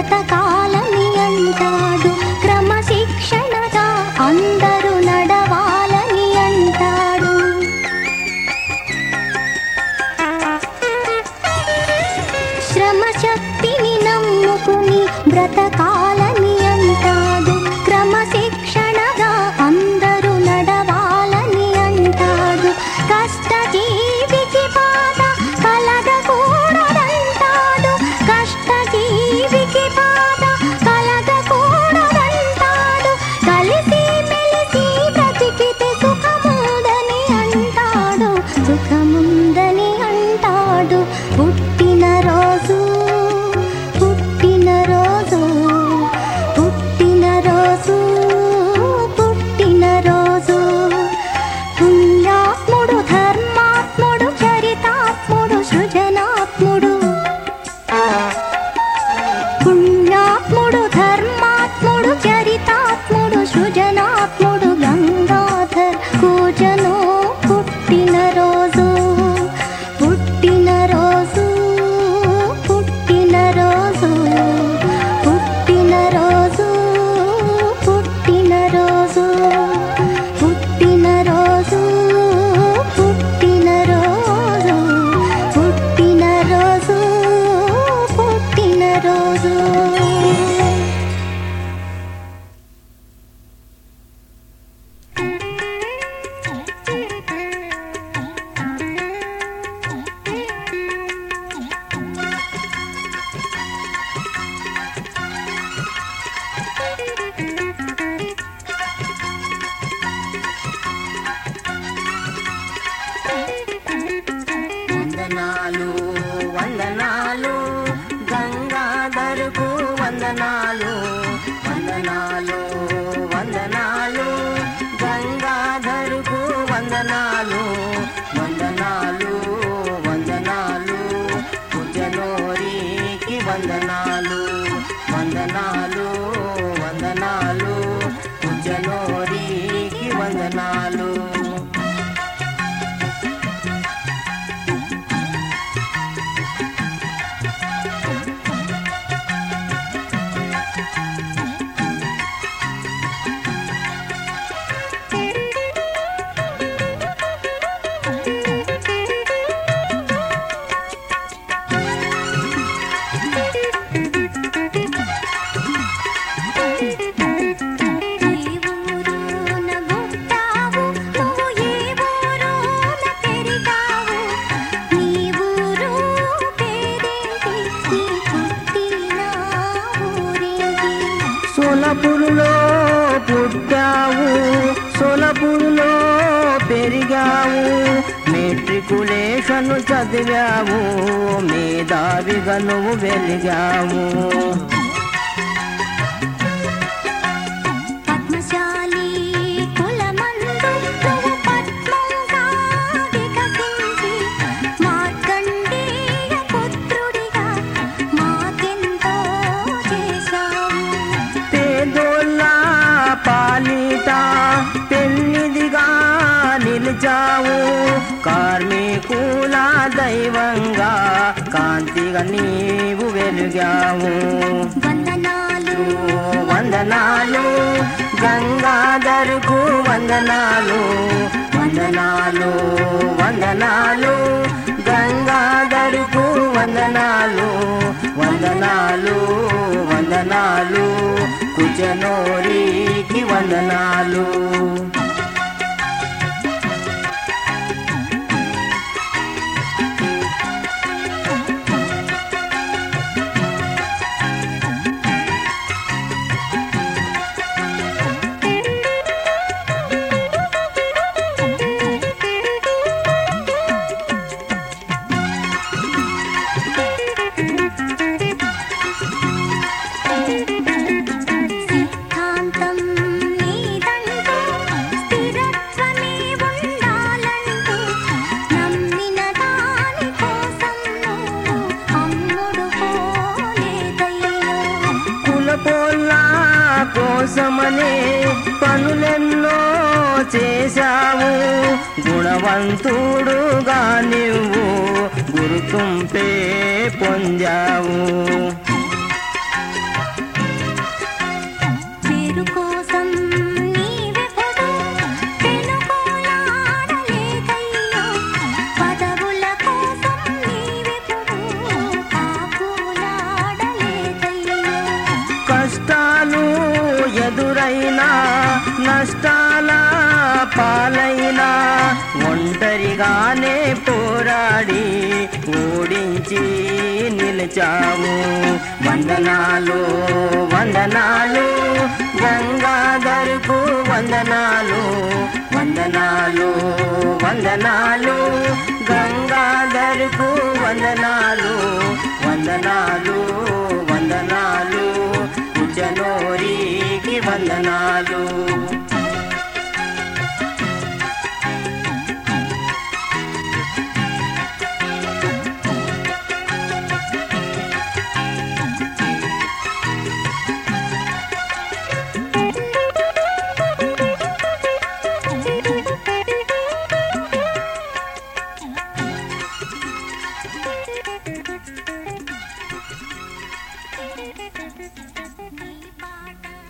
బ్రతకాలని అంటాడు క్రమశిక్షణగా అందరూ నడవాలని అంటాడు శ్రమ శక్తిని నమ్ముకుని బ్రతకాలని అంటాడు క్రమశిక్షణగా అందరూ నడవాలని అంటాడు కష్ట జీవికి బాధ కలగకూడదంటాడు కష్ట జీవికి బాధ కలగకూడదంటాడు కలిసి మెలిసి బ్రతికితే సుఖముందని అంటాడు సుఖముందని అంటాడు పుట్టిన రోజు పుట్టిన రోజు పుట్టిన రోజు పుట్టిన రోజు పుణ్యాత్ముడు ధర్మాత్ముడు చరితాత్ముడు సృజనాత్ముడు పుణ్యాత్ముడు ధర్మాత్ముడు చరితాత్ముడు సృజనాత్ముడు గంగాధర్ కూజను పుట్టిన రోజు పుట్టిన రోజు పుట్టిన రోజు పుట్టిన రోజు పుట్టిన రోజు పుట్టిన రోజు పుట్టిన రోజు పుట్టిన రోజు పుట్టిన రోజు వందనాలు వందనాలు గంగాధరకు వందనాలు వందనాలు వందనాలు గంగాధరకు వందనాలు వందనాలు వందనాలు కుజనోరికి వందనాలు వందనాలు వందనాలు కుజనోరికి వందనాలు ఏ ఊరున పుట్టావు నువ్వు ఏ ఊరున పెరిగావు నీ ఊరు పేరేంటి నీ పుట్టిన ఊరేంటి సోలపురులో పుట్టావు సోలపురులో పెరిగావు మెట్రికులేషన్ చదివావు మేధావిగా నువ్వు వెలిగావు పద్మశాలి కులమందు నువ్వు పద్మంగా వికసించి మార్కండేయ పుత్రుడిగా మాకెంతో చేశావు పేదోళ్ళ పాలిట పెన్నిదిగా నిలిచావు కార్మికుల దైవంగా కాంతిగా నీవు వెలిగావు వందనాలు వందనాలు గంగాధరకు వందనాలు వందనాలు వందనాలు గంగాధరకు వందనాలు వందనాలు వందనాలు కుజనోరికి వందనాలు సిద్ధాంతం నీదంటూ స్థిరత్వమే ఉండాలంటూ నమ్మిన దాని కోసం నువ్వు అమ్ముడు పోలేదయ్యో కులపోళ్ళ కోసమనే పనులెన్నో చేశావు గుణవంతుడుగా నువ్వు గురుతుంపే పొందావు ఒంటరిగానే పోరాడి ఓడించి నిలిచావు వందనాలు వందనాలు గంగాధర్కు వందనాలు వందనాలు వందనాలు గంగాధర్కు వందనాలు వందనాలు వందనాలు కుచనోరికి వందనాలు ఈ పాట